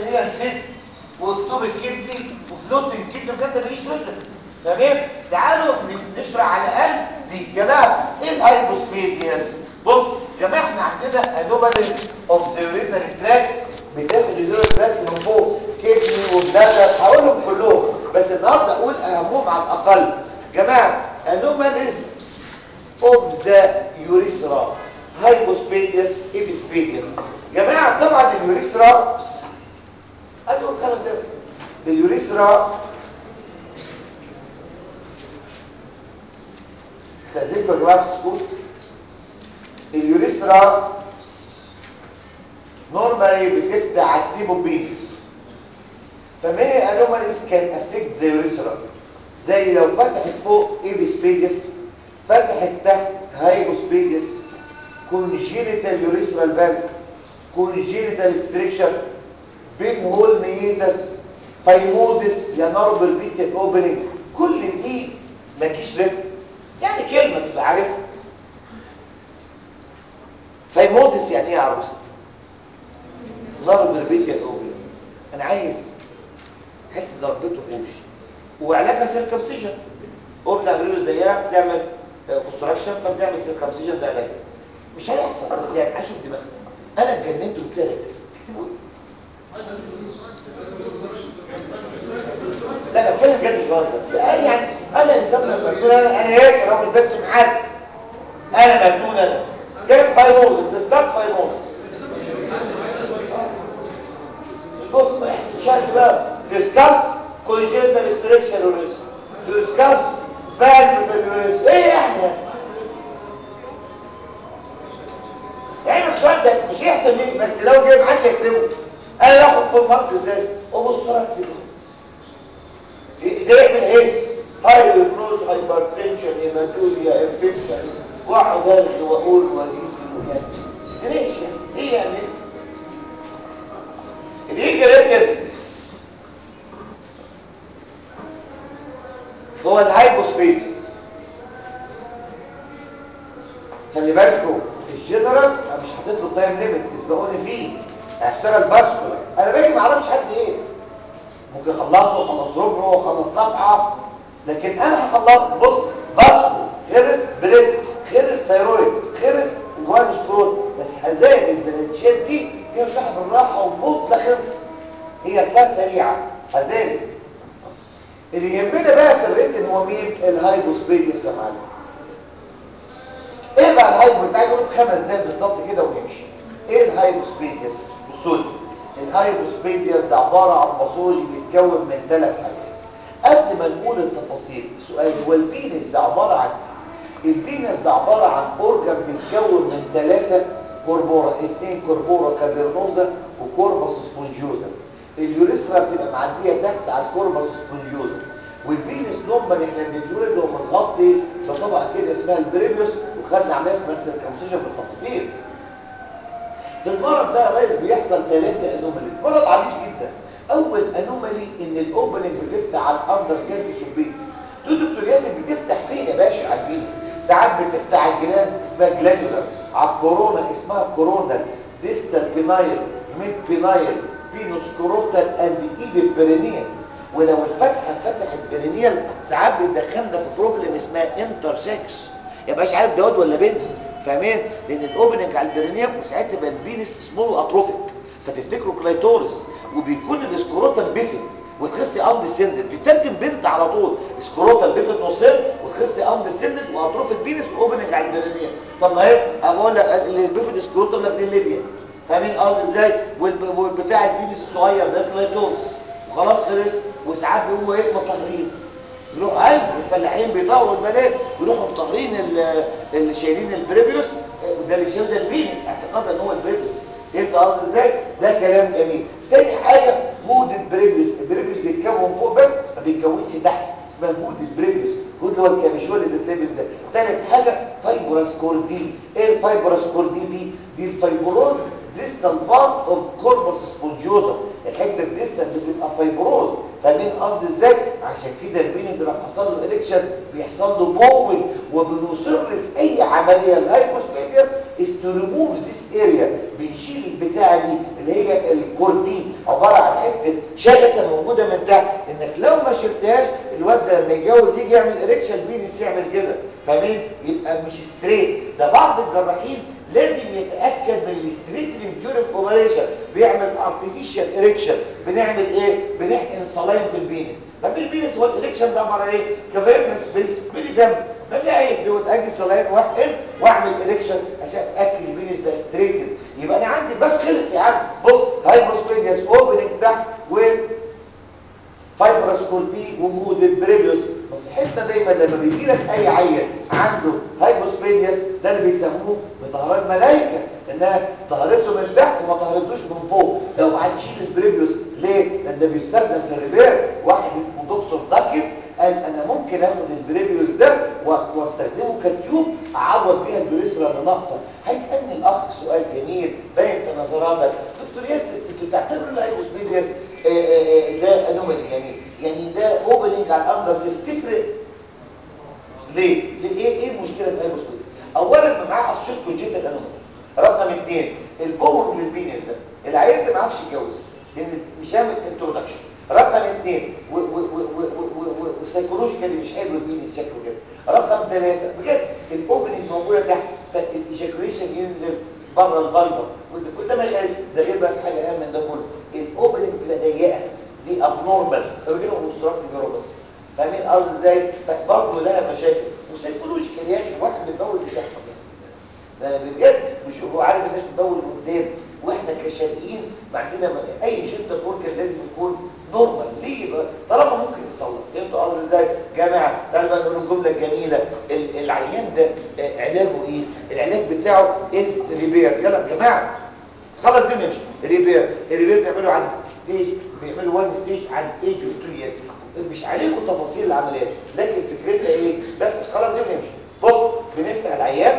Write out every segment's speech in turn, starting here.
برينيال سيست واكتوب الكدني وفلوتنج كيس الكانسر بيجي ريتن تمام تعالوا نشرح على الاقل دي جماعه ايه الهايبوسبيدياس بص جماعه احنا عندنا انومالي اوف ذا يورينري تراك بتاخد اليورينري تراك من فوق كدني وبلادر هقولهم كلهم بس النهارده اقول اهمهم على الاقل جماعه انوماليز اوف ذا يوريثرا هايبوسبيدياس ايبيسبيدياس جماعه طبعا اليوريثرا ايوه خمس دقايق اليوريثرا استاذنكم يا جماعه في السكوت اليوريثرا نورمالي بتفتح على التيبوبيدس فماني انوماليز كان افكت زي يوريثرا زي لو فتحت فوق ايبيسبيديس فتحت تحت هايبوسبيديس كونجينيتال يوريثرال فالف كونجينيتال ستريكشر بين هول ميتس فايموزس يا نربل بيتك اوبننج كل دي ما تجيش ريتم يعني كلمه تبقى عارفها فايموزس يعني ايه يا عروسه نربل بيتك اوبننج انا عايز احس ان ربته حوش وعلاجها سيركمسيجن قلنا عملوا زيها بتعمل كونستراكشن فبتعمل سيركمسيجن ده علاج مش هيحصل بس يعني اشوف دماغك انا اتجننت وقلت لها اكتبوا لا بتكلم جد مش بهزر قال يعني انا انسان لما بقول انا انا ياسر اهو البنت معاك انا مجنون انا جايب فايروز ديسكاس فايروز بص شاهد بقى ديسكاس كونجنتال ستريكشر وريس ديسكاس فالف بالوريس ايه يعني يعني السؤال ده مش يحصل ليه بس لو جاي معاك اكتبه انا باخد في المارك ازاي وبص كده ده يعمل هيس هاي بروز هايبرتنشن هيماتوريا انفكشن واقعد ارغي واقول وازيد في الوجات ليش ايه يعني اللي يجي ريتم هو الهايبوسبيدس خلي بالكم الجنرال انا مش حاطط له تايم ليميت اسبقوني فيه هشتغل باسكولار انا باجي ما اعرفش حد ايه ممكن اخلصه خلص ربعه خلص صفحه لكن انا هخلص بص باسكو خلص بريست خلص ثيرويد خلص جوان سكرول بس هزايد البرانشات دي هي مش بالراحه وبطء خلص هي فات سريعه هزايد اللي يهمنا بقى في الريتن هو مين الهايبوسبيديس يا معلم ايه بقى الهايبو انت عايز اقول في خمس دقايق بالظبط كده ونمشي ايه الهايبوسبيديس بصوا لي الهايبوسبيديس ده عباره عن باثولوجي بيتكون من ثلاث حاجات قبل ما نقول التفاصيل سؤال هو البينس ده عباره عن البينس ده عباره عن اورجان بيتكون من ثلاثه كوربورا اثنين كوربورا كابرنوزا وكوربس سبونجيوزا اليوريثرا بتبقى معديه تحت على الكوربس سبونجيوزا والبينس نورمال احنا بنتولد وهو متغطي بطبقه كده اسمها البريبيوس وخدنا عليها اسمها السيركمسيشن بالتفاصيل في المرض ده يا ريس بيحصل ثلاثه انومالي مرض عميق جدا اول انومالي ان الاوبننج بتفتح على الاندر سيرفيس البيت تقول دكتور ياسر بتفتح فين يا باشا على البيت ساعات بتفتح على الجلاند اسمها جلانولار على الكورونا اسمها كورونال ديستال بينايل ميد بينايل بينوس كوروتال اند ايفي بيرينيال ولو الفتحه فتحت بيرينيال ساعات بتدخلنا في بروبلم اسمها انتر سكس يبقاش عارف ده واد ولا بنت فاهمين لان الاوبننج على البرينيوم وساعتها يبقى البينس سمول اتروفيك فتفتكروا كلايتورس وبيكون الاسكروتال بيفت وتخسي امد السندل بتترجم بنت على طول اسكروتال بيفت نصين وتخسي امد السندل واتروفيك بينس واوبننج على البرينيوم طب ما هي بقول لك البيفت اسكروتال لك ليبيا فاهمين قصدي ازاي والبتاع البينس الصغير ده كلايتورس وخلاص خلص وساعات بيقوموا ايه مطهرين يروح قلب الفلاحين بيطوروا البنات يروحوا مطهرين اللي شايلين البريبيوس وده اللي شايل ده البينس اعتقادا ان هو البريبيوس فهمت قصدي ازاي ده كلام جميل تاني حاجه هود البريبيوس البريبيوس بيتكون فوق بس ما بيتكونش تحت اسمها هود البريبيوس هود هو الكابيشول اللي بتلبس ده تالت حاجه فايبرس كوردي ايه الفايبرس كوردي دي دي الفايبروز ديستال بارت اوف كوربس سبونجوزا الحته الديستال بتبقى فايبروز فاهمين قصدي ازاي عشان كده البينز لما حصل له اريكشن بيحصل له بومنج وبنصر في اي عمليه الهايبوسبيديس از تو ريموف ذيس اريا بنشيل البتاعه دي اللي هي الكوردين عباره عن حته شبكه موجوده من تحت انك لو ما شلتهاش الواد ده لما يتجوز يجي يعمل اريكشن بينس يعمل كده فاهمين يبقى مش ستريت ده بعض الجراحين لازم يتاكد من الستريت ليمتوريك اوبريشن بيعمل ارتفيشال اريكشن بنعمل ايه بنحقن صلاين في البينس ما في البينس هو الاريكشن ده عباره ايه كفيرنس سبيس بيدي دم بلاقي دوت اجي صلاين واحقن واعمل اريكشن عشان اتاكد البينس ده ستريتد يبقى انا عندي بس خلص يا عم بص هايبوسبيدياس اوبننج تحت و فايبروسكولبي ومود البريبيوس نصيحتنا دايما لما بيجي لك اي عيل عنده هايبوسبيدياس ده اللي بيسموه بطهارات ملائكه انها طهرته من تحت وما طهرتوش من فوق لو هتشيل البريبيوس ليه؟ لان ده بيستخدم في الريبير واحد اسمه دكتور داكت قال انا ممكن اخد البريبيوس ده واستخدمه كتيوب اعوض بيها البريسرا اللي ناقصه هيسالني الاخ سؤال جميل باين في نظراتك دكتور ياسر انتوا بتعتبروا الهايبوسبيدياس ده انومالي يعني يعني ده اوبننج على الاندر تفرق ليه؟ ليه ايه ايه المشكله في الهايبوسبيدياس اولا ما معاه اشيط كونجيتال انوماليز رقم اثنين البور للبينس ده العيال ده ما عرفش يتجوز لان مش عامل انترودكشن رقم اثنين وسايكولوجيكالي مش حلو البينس شكله كده رقم ثلاثه بجد الاوبننج موجوده تحت فالايجاكوليشن ينزل بره الفالفا وانت كل ده ما يخالف ده غير بقى حاجه اهم من ده كله الاوبننج بتبقى ضيقه دي ابنورمال فبيجيلهم اوبستراكتيف يوروبس فاهمين قصدي ازاي فبرضه لها مشاكل وسايكولوجيكال يا اخي واحد بيتجوز بتحصل ده بجد مش هو عارف الناس بتدور قدام واحنا كشرقيين ما عندنا اي جنتال اوركان لازم يكون نورمال ليه بقى طالما ممكن يصلح فهمتوا قصدي ازاي جماعه تعالوا بقى نقول الجمله الجميله العيان ده علاجه ايه العلاج بتاعه از ريبير يلا يا جماعه خلاص الدنيا مش ريبير الريبير بيعملوا عن ستيج بيعملوا وان ستيج عن ايج اوف 2 ييرز مش عليكم تفاصيل العمليات لكن فكرتها ايه بس خلاص الدنيا مش بص بنفتح العيان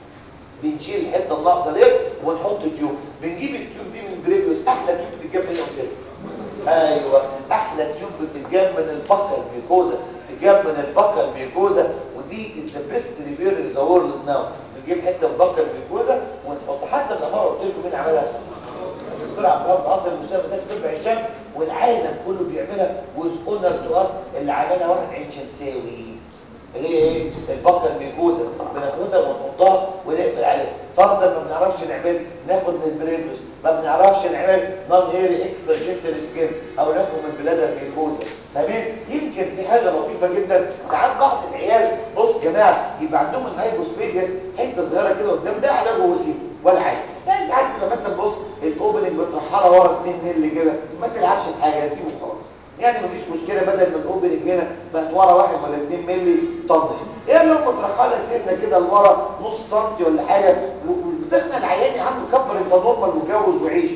بنشيل الحته الناقصه ديت ونحط تيوب بنجيب التيوب دي من بريفيوس احلى تيوب بتتجاب من قدام ايوه احلى تيوب بتتجاب من البكه الميكوزا بتتجاب من البكه الميكوزا ودي از ذا بيست ريبير ان ذا وورلد ناو بنجيب حته من البكه الميكوزا ونحط حتى الاماره قلت لكم مين عملها الدكتور عبد الله ناصر المستشفى بتاعت طب عين شمس والعالم كله بيعملها وز اونر تو اس اللي عملها واحد عين شمساوي اللي هي ايه البكه الميكوزا بناخدها ونحطها ونقفل عليها فرضا ما بنعرفش نعمل ناخد من البريموس ما بنعرفش نعمل نون ايري اكسترا جنتل سكين او ناخد من بلاد الميكوزا فاهمين يمكن في حاجه لطيفه جدا ساعات بعض العيال بص يا جماعه يبقى عندهم الهايبوسبيديس حته صغيره كده قدام ده علاجه بسيط ولا حاجه يعني ساعات تبقى مثلا بص الاوبننج بترحلها ورا 2 مللي كده ما تلعبش بحاجه سيبه خالص يعني مفيش مشكله بدل ما الاوبننج هنا بقت ورا واحد ولا 2 مللي طنش ايه لو بترحلها سنه كده لورا نص سنتي ولا حاجه ودخل العيان يا عم كبر انت نورمال واتجوز وعيش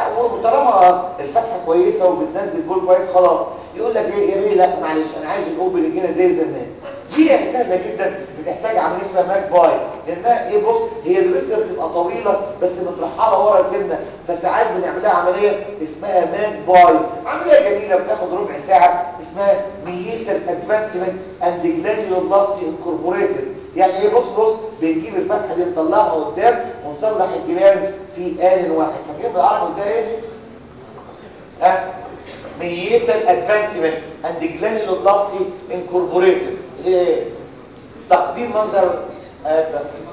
وطالما الفتحه كويسه وبتنزل بول كويس خلاص يقول لك ايه يا بيه لا معلش انا عايز الاوبننج هنا زي زمان دي سهله جدا بتحتاج عمليه اسمها ماك باي لانها ايه بص هي الريسر بتبقى طويله بس مترحله ورا سنه فساعات بنعملها عمليه اسمها ماك باي عمليه جميله بتاخد ربع ساعه اسمها ميتال ادفانسمنت اند جلانيولوبلاستي انكوربوريتد يعني ايه بص بص بنجيب الفتحه دي نطلعها قدام ونصلح الجلانز في آن واحد فاكرين بالعربي ده ايه ها ميتال ادفانسمنت اند جلانيولوبلاستي انكوربوريتد ايه تقديم منظر آه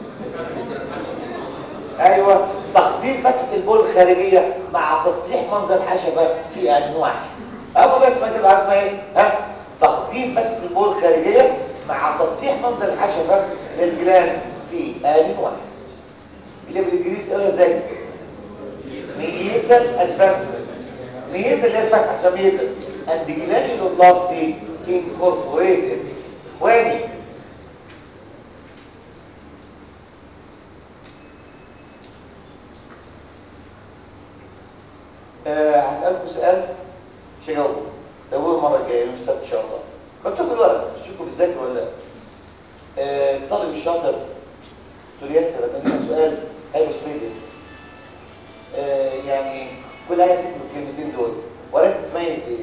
ايوه تقديم فتحه البول الخارجيه مع تصليح منظر الحشفه في آن واحد اول اسمها كده اسمها ايه ها تقديم فتحه البول الخارجيه مع تصليح منظر الحشفه للجلاند في آن واحد اللي بالانجليزي قالوا ازاي ميتال ادفانسمنت ميتال اللي هي الفتحه اسمها ميتال اند جلانيولوبلاستي انكوربوريتد اخواني أه هسألكم سؤال مش هجاوبه جاوبوه المرة الجاية يوم السبت إن شاء الله مكتوب الورق شوفوا بتذاكروا ولا لا أه الطالب الشاطر دكتور ياسر لما يجي سؤال هيبقى سبيديس أه يعني كل حاجة تكتب الكلمتين دول ولكن تميز بايه؟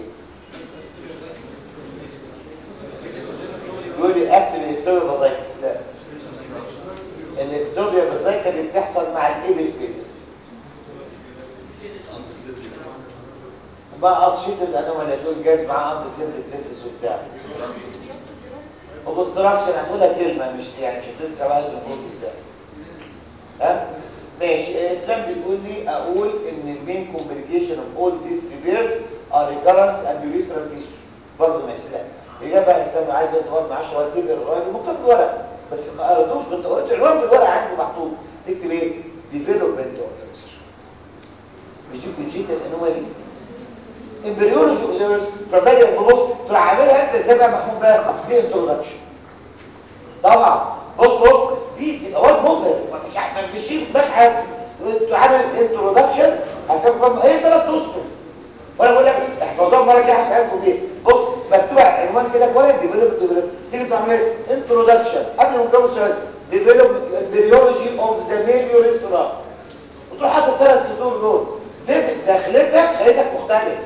يقول لي اكتب الكتوبيا بازايكا لا الكتوبيا بازايكا دي بتحصل مع الايبس بيبس بقى قصشيت الانومال تقول جاز معاه امر سيمبل تيسس وبتاع اوبستراكشن هتقولها كلمه مش يعني مش هتنسى بقى النفوس بتاع ها ماشي اسلام بيقول لي اقول ان المين كومبليكيشن اوف اول ذيس ريبيرز ار ريكارنس اند يوريثرال فيستول برضه ماشي لا الاجابه يا اسلام عايز تقعد معاه شويه كبر الراجل ممكن ورق بس ما قريتوش كنت قلت العنوان بالورقه عندي محطوط تكتب ايه ديفلوبمنت اوف مش دي كونجيتا الانومالي امبريولوجي اوبزرفرز فبدا بص تروح عاملها انت ازاي بقى محمود بقى دي انترودكشن طبعا بص بص دي تبقى واد مبهر مش عارف مش في دماغ حد تعمل انترودكشن عشان فهم ايه ثلاث اسطر وانا بقول لك احفظوها مره كده هسالكم بيه بص مكتوب عنوان كده في ورق ديفلوب ديفلوب تيجي تعمل ايه انترودكشن قبل ما نجاوب السؤال ديفلوب امبريولوجي اوف ذا ميل يوريثرا وتروح حاطط ثلاث سطور دول دخلتك خليتك مختلف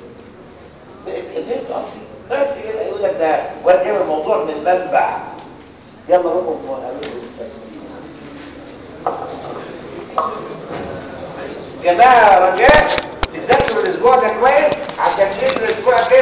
فهمت قصدي بس كده يقول لك ده واد جايب الموضوع من المنبع يلا روحوا يا جماعه رجاء تذاكروا الاسبوع ده كويس عشان باذن الاسبوع الجاي